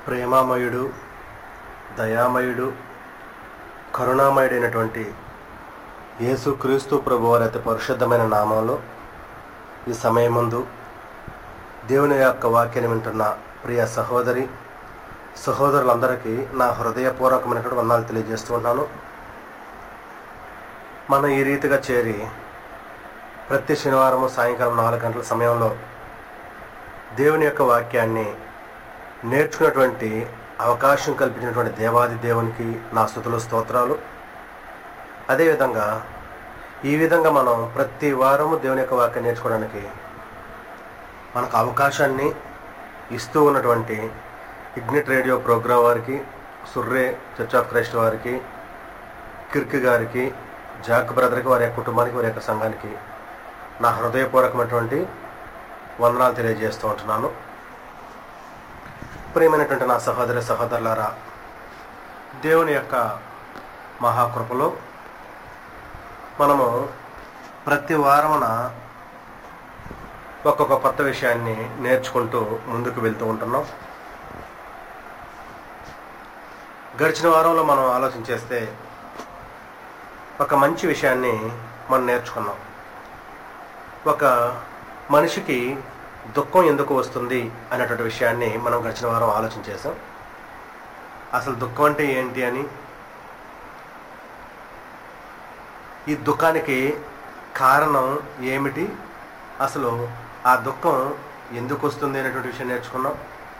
ప్రేమామయుడు దయామయుడు కరుణామయుడైనటువంటి యేసుక్రీస్తు ప్రభు వారి అతి పరిశుద్ధమైన నామంలో ఈ సమయమందు దేవుని యొక్క వాక్యాన్ని వింటున్న ప్రియ సహోదరి సహోదరులందరికీ నా హృదయపూర్వకమైనటువంటి వందనాలు తెలియజేస్తూ ఉన్నాను మనం ఈ రీతిగా చేరి ప్రతి శనివారం సాయంకాలం నాలుగు గంటల సమయంలో దేవుని యొక్క వాక్యాన్ని నేర్చుకున్నటువంటి అవకాశం కల్పించినటువంటి దేవాది దేవునికి నా స్థుతులు స్తోత్రాలు అదేవిధంగా ఈ విధంగా మనం ప్రతి వారము దేవుని యొక్క వాక్యం నేర్చుకోవడానికి మనకు అవకాశాన్ని ఇస్తూ ఉన్నటువంటి ఇగ్నిట్ రేడియో ప్రోగ్రాం వారికి సుర్రే చర్చ్ ఆఫ్ క్రైస్ట్ వారికి కిర్క్ గారికి జాక్ బ్రదర్కి వారి యొక్క కుటుంబానికి వారి యొక్క సంఘానికి నా హృదయపూర్వకమైనటువంటి వందనాలు తెలియజేస్తూ ఉంటున్నాను ప్రియమైనటువంటి నా సహోదరి సహోదరులారా దేవుని యొక్క మహాకృపలో మనము ప్రతి వారమున ఒక్కొక్క కొత్త విషయాన్ని నేర్చుకుంటూ ముందుకు వెళ్తూ ఉంటున్నాం గడిచిన వారంలో మనం ఆలోచన చేస్తే ఒక మంచి విషయాన్ని మనం నేర్చుకున్నాం ఒక మనిషికి దుఃఖం ఎందుకు వస్తుంది అనేటువంటి విషయాన్ని మనం గడిచిన వారం ఆలోచన చేసాం అసలు దుఃఖం అంటే ఏంటి అని ఈ దుఃఖానికి కారణం ఏమిటి అసలు ఆ దుఃఖం ఎందుకు వస్తుంది అనేటువంటి విషయం నేర్చుకున్నాం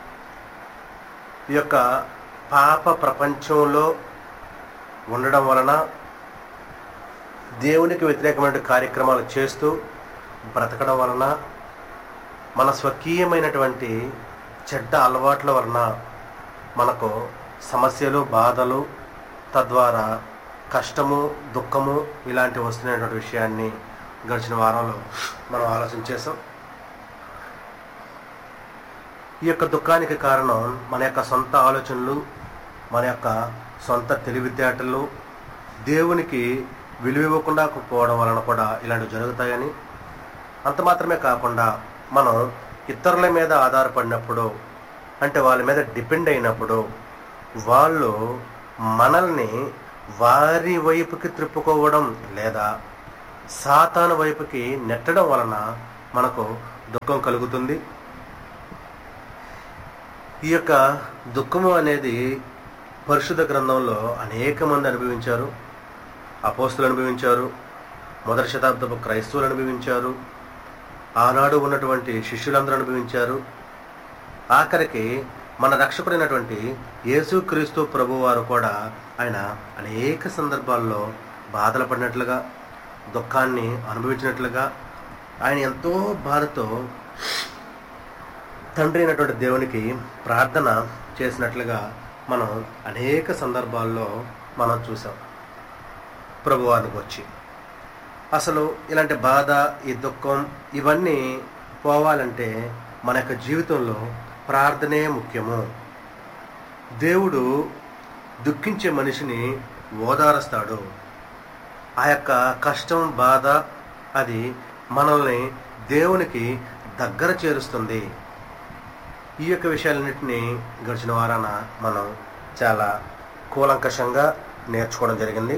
ఈ యొక్క పాప ప్రపంచంలో ఉండడం వలన దేవునికి వ్యతిరేకమైన కార్యక్రమాలు చేస్తూ బ్రతకడం వలన మన స్వకీయమైనటువంటి చెడ్డ అలవాట్ల వలన మనకు సమస్యలు బాధలు తద్వారా కష్టము దుఃఖము ఇలాంటివి వస్తున్నటువంటి విషయాన్ని గడిచిన వారంలో మనం ఆలోచన చేసాం ఈ యొక్క దుఃఖానికి కారణం మన యొక్క సొంత ఆలోచనలు మన యొక్క సొంత తెలివితేటలు దేవునికి విలువ ఇవ్వకుండా పోవడం వలన కూడా ఇలాంటివి జరుగుతాయని అంత మాత్రమే కాకుండా మనం ఇతరుల మీద ఆధారపడినప్పుడు అంటే వాళ్ళ మీద డిపెండ్ అయినప్పుడు వాళ్ళు మనల్ని వారి వైపుకి త్రిప్పుకోవడం లేదా సాతాను వైపుకి నెట్టడం వలన మనకు దుఃఖం కలుగుతుంది ఈ యొక్క దుఃఖము అనేది పరిశుద్ధ గ్రంథంలో అనేక మంది అనుభవించారు అపోస్తులు అనుభవించారు మొదటి శతాబ్దపు క్రైస్తవులు అనుభవించారు ఆనాడు ఉన్నటువంటి శిష్యులందరూ అనుభవించారు ఆఖరికి మన రక్షకుడైనటువంటి యేసుక్రీస్తు ప్రభు వారు కూడా ఆయన అనేక సందర్భాల్లో బాధలు పడినట్లుగా దుఃఖాన్ని అనుభవించినట్లుగా ఆయన ఎంతో బాధతో తండ్రి అయినటువంటి దేవునికి ప్రార్థన చేసినట్లుగా మనం అనేక సందర్భాల్లో మనం చూసాం ప్రభువారికి వచ్చి అసలు ఇలాంటి బాధ ఈ దుఃఖం ఇవన్నీ పోవాలంటే మన యొక్క జీవితంలో ప్రార్థనే ముఖ్యము దేవుడు దుఃఖించే మనిషిని ఓదారుస్తాడు ఆ యొక్క కష్టం బాధ అది మనల్ని దేవునికి దగ్గర చేరుస్తుంది ఈ యొక్క విషయాలన్నింటినీ గడిచిన వారాన మనం చాలా కూలంకషంగా నేర్చుకోవడం జరిగింది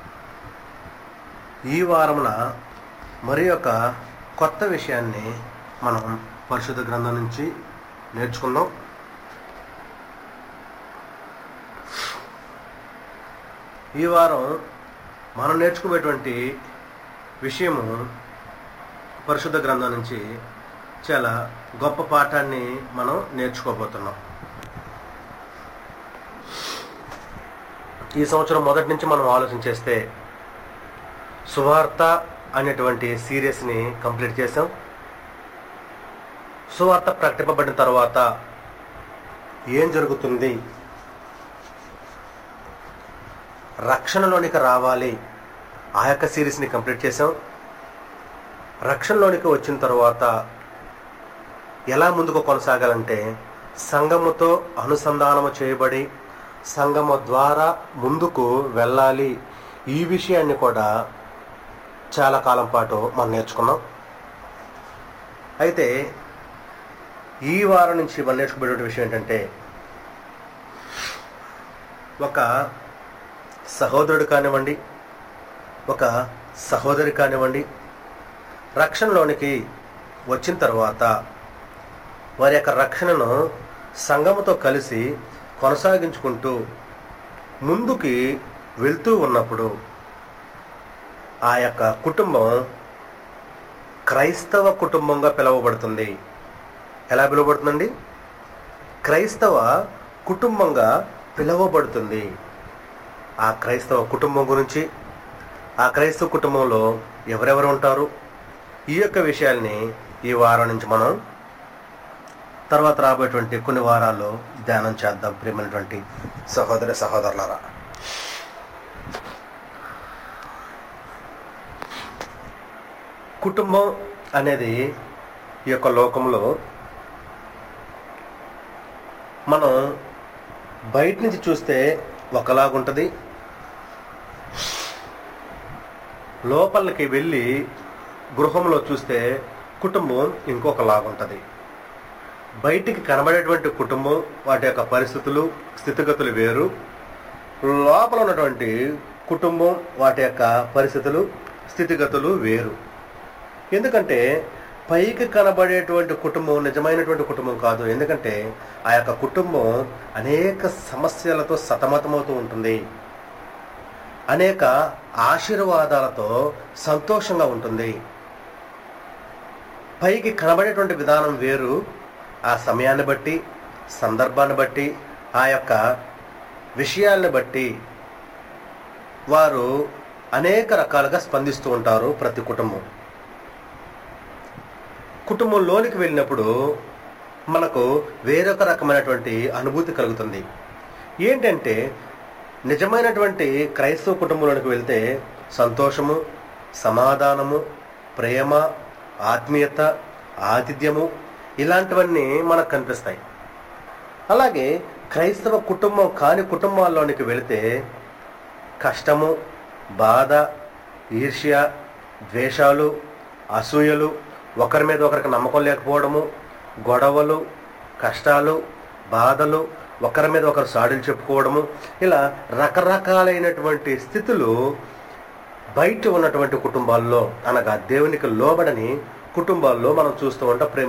ఈ వారమున మరి ఒక కొత్త విషయాన్ని మనం పరిశుద్ధ గ్రంథం నుంచి నేర్చుకుందాం ఈ వారం మనం నేర్చుకునేటువంటి విషయము పరిశుద్ధ గ్రంథం నుంచి చాలా గొప్ప పాఠాన్ని మనం నేర్చుకోబోతున్నాం ఈ సంవత్సరం మొదటి నుంచి మనం ఆలోచన చేస్తే సువార్త అనేటువంటి సిరీస్ని కంప్లీట్ చేసాం సువార్త ప్రకటింపబడిన తర్వాత ఏం జరుగుతుంది రక్షణలోనికి రావాలి ఆ యొక్క సిరీస్ని కంప్లీట్ చేసాం రక్షణలోనికి వచ్చిన తర్వాత ఎలా ముందుకు కొనసాగాలంటే సంఘముతో అనుసంధానము చేయబడి సంఘము ద్వారా ముందుకు వెళ్ళాలి ఈ విషయాన్ని కూడా చాలా కాలం పాటు మనం నేర్చుకున్నాం అయితే ఈ వారం నుంచి మనం నేర్చుకోబడే విషయం ఏంటంటే ఒక సహోదరుడు కానివ్వండి ఒక సహోదరి కానివ్వండి రక్షణలోనికి వచ్చిన తర్వాత వారి యొక్క రక్షణను సంఘముతో కలిసి కొనసాగించుకుంటూ ముందుకి వెళ్తూ ఉన్నప్పుడు ఆ యొక్క కుటుంబం క్రైస్తవ కుటుంబంగా పిలువబడుతుంది ఎలా పిలువబడుతుందండి క్రైస్తవ కుటుంబంగా పిలువబడుతుంది ఆ క్రైస్తవ కుటుంబం గురించి ఆ క్రైస్తవ కుటుంబంలో ఎవరెవరు ఉంటారు ఈ యొక్క విషయాల్ని ఈ వారం నుంచి మనం తర్వాత రాబోయేటువంటి కొన్ని వారాల్లో ధ్యానం చేద్దాం ప్రియమైనటువంటి సహోదరి సహోదరులారా కుటుంబం అనేది ఈ యొక్క లోకంలో మనం బయట నుంచి చూస్తే ఒకలాగుంటుంది లోపలికి వెళ్ళి గృహంలో చూస్తే కుటుంబం ఇంకొకలాగుంటుంది బయటికి కనబడేటువంటి కుటుంబం వాటి యొక్క పరిస్థితులు స్థితిగతులు వేరు లోపల ఉన్నటువంటి కుటుంబం వాటి యొక్క పరిస్థితులు స్థితిగతులు వేరు ఎందుకంటే పైకి కనబడేటువంటి కుటుంబం నిజమైనటువంటి కుటుంబం కాదు ఎందుకంటే ఆ యొక్క కుటుంబం అనేక సమస్యలతో సతమతమవుతూ ఉంటుంది అనేక ఆశీర్వాదాలతో సంతోషంగా ఉంటుంది పైకి కనబడేటువంటి విధానం వేరు ఆ సమయాన్ని బట్టి సందర్భాన్ని బట్టి ఆ యొక్క విషయాల్ని బట్టి వారు అనేక రకాలుగా స్పందిస్తూ ఉంటారు ప్రతి కుటుంబం కుటుంబంలోనికి వెళ్ళినప్పుడు మనకు వేరొక రకమైనటువంటి అనుభూతి కలుగుతుంది ఏంటంటే నిజమైనటువంటి క్రైస్తవ కుటుంబంలోనికి వెళ్తే సంతోషము సమాధానము ప్రేమ ఆత్మీయత ఆతిథ్యము ఇలాంటివన్నీ మనకు కనిపిస్తాయి అలాగే క్రైస్తవ కుటుంబం కాని కుటుంబాల్లోనికి వెళితే కష్టము బాధ ఈర్ష్య ద్వేషాలు అసూయలు ఒకరి మీద ఒకరికి నమ్మకం లేకపోవడము గొడవలు కష్టాలు బాధలు ఒకరి మీద ఒకరు సాడులు చెప్పుకోవడము ఇలా రకరకాలైనటువంటి స్థితులు బయట ఉన్నటువంటి కుటుంబాల్లో అనగా దేవునికి లోబడని కుటుంబాల్లో మనం చూస్తూ ఉంటాం ప్రేమ